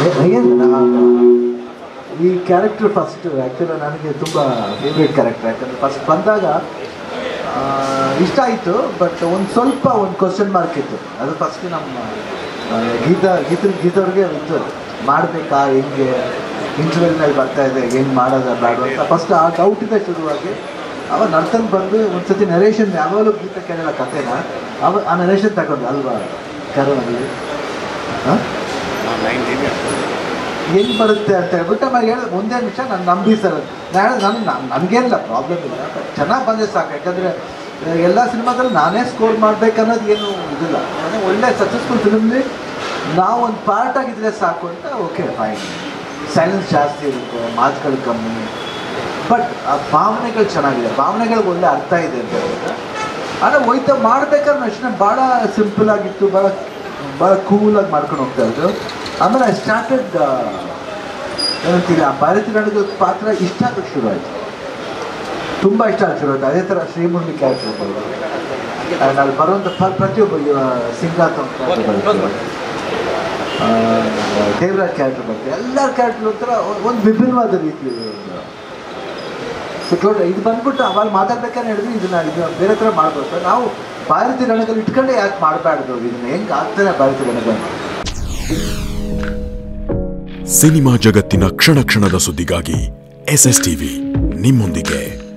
ಹೇಗೆ ನಾನು ಈ ಕ್ಯಾರೆಕ್ಟರ್ ಫಸ್ಟ್ ಆ್ಯಕ್ಚುಲಿ ನನಗೆ ತುಂಬ ಫೇವ್ರೇಟ್ ಕ್ಯಾರೆಕ್ಟರ್ ಯಾಕಂದರೆ ಫಸ್ಟ್ ಬಂದಾಗ ಆ, ಇಷ್ಟ ಆಯಿತು ಬಟ್ ಒಂದು ಸ್ವಲ್ಪ ಒಂದು ಕ್ವಶನ್ ಮಾರ್ಕ್ ಇತ್ತು ಅದು ಫಸ್ಟ್ ನಮ್ಮ ಆ, ಗೀತಾ ಗೀತ ಗೀತವ್ರಿಗೆ ಇತ್ತು ಮಾಡಬೇಕಾ ಹೆಂಗೆ ಇಂಟರ್ವ್ಯೂನಲ್ಲಿ ಬರ್ತಾ ಇದೆ ಹೆಂಗೆ ಮಾಡೋದ ಬೇಡ ಅಂತ ಫಸ್ಟ್ ಆ ಡೌಟಿಂದ ಶುರುವಾಗಿ ಅವ ನಡ್ಕೊಂಡು ಬಂದು ಒಂದ್ಸತಿ ನರೇಷನ್ ಯಾವಾಗಲೂ ಗೀತ ಕೇಳಲ್ಲ ಕಥೆನ ಅವ ಆ ನರೇಷನ್ ತಗೊಂಡು ಅಲ್ವಾ ಕರೋನಲ್ಲಿ ಹಾಂ ಹೆಂಗೆ ಬರುತ್ತೆ ಅಂತ ಹೇಳ್ಬಿಟ್ಟು ಆಮೇಲೆ ಹೇಳಿದ ಒಂದೇ ನಿಮಿಷ ನಾನು ನಂಬಿ ಸರ್ ನಾನು ನಾನು ನನಗೇನಿಲ್ಲ ಪ್ರಾಬ್ಲಮ್ ಇಲ್ಲ ಬಟ್ ಚೆನ್ನಾಗಿ ಬಂದರೆ ಸಾಕು ಯಾಕಂದರೆ ಎಲ್ಲ ಸಿನಿಮಾದಲ್ಲಿ ನಾನೇ ಸ್ಕೋರ್ ಮಾಡ್ಬೇಕನ್ನೋದು ಏನು ಇದಿಲ್ಲ ಅಂದರೆ ಒಳ್ಳೆ ಸಕ್ಸಸ್ಫುಲ್ ಫಿಲ್ಮ್ಲಿ ನಾವು ಒಂದು ಪಾರ್ಟ್ ಆಗಿದ್ರೆ ಸಾಕು ಅಂತ ಓಕೆ ಫೈನ್ ಸೈಲೆನ್ಸ್ ಜಾಸ್ತಿ ಇರುತ್ತೆ ಮಾತುಗಳು ಕಮ್ಮಿ ಬಟ್ ಆ ಭಾವನೆಗಳು ಚೆನ್ನಾಗಿದೆ ಭಾವನೆಗಳಿಗೆ ಒಳ್ಳೆ ಅರ್ಥ ಇದೆ ಅಂತ ಹೇಳಿದ್ರೆ ಆದರೆ ಹೋಯ್ತಾ ಮಾಡ್ಬೇಕಾದ್ರೆ ಅಷ್ಟೇ ಭಾಳ ಸಿಂಪಲ್ ಆಗಿತ್ತು ಭಾಳ ಭಾಳ ಕೂಲಾಗಿ ಮಾಡ್ಕೊಂಡು ಹೋಗ್ತಾ ಇದ್ರು ಆಮೇಲೆ ಐ ಸ್ಟಾರ್ಟೆಡ್ ಏನಂತೀವಿ ಆ ಭಾರತಿ ನಡುಗ ಪಾತ್ರ ಇಷ್ಟ ಆಗಕ್ಕೆ ಶುರು ಆಯಿತು ತುಂಬ ಇಷ್ಟ ಆಗಕ್ಕೆ ಶುರು ಆಯಿತು ಅದೇ ಥರ ಶ್ರೀಮುರಳಿ ಕ್ಯಾರೆಕ್ಟರ್ ಬರೋದು ಆ್ಯಂಡ್ ಅಲ್ಲಿ ಬರುವಂಥ ಪ್ರ- ಪ್ರತಿಯೊಬ್ಬ ಇವ ಸಿಂಗಾತ್ ಅಂತ ಬರುತ್ತೆ ಆ, ದೇವರಾಜ್ ಕ್ಯಾರೆಕ್ಟರ್ ಬರುತ್ತೆ ಎಲ್ಲರ ಕ್ಯಾರೆಕ್ಟರ್ ಒಂಥರ ಒಂದು ವಿಭಿನ್ನವಾದ ರೀತಿ ಸಿಕ್ಲೋಟ ಇದು ಬಂದ್ಬಿಟ್ಟು ಅವಾಗ ಮಾತಾಡ್ಬೇಕಾದ್ರೆ ಹೇಳಿದ್ವಿ ಇದನ್ನ ಇದು ಬೇರೆ ಥರ ಮಾಡ್ಬೋದು ನಾವು ಭಾರತಿ ರಣದಲ್ಲಿ ಇಟ್ಕೊಂಡೆ ಯಾಕೆ ಮಾಡಬಾರ್ದು ಇದನ್ನ ಹೆಂಗೆ ಆಗ್ತಾನೆ ಭಾರತಿ ರಣಗ ಸಿನಿಮಾ ಜಗತ್ತಿನ ಕ್ಷಣ ಕ್ಷಣದ ಸುದ್ದಿಗಾಗಿ ಎಸ್ ಎಸ್ ಟಿವಿ ನಿಮ್ಮೊಂದಿಗೆ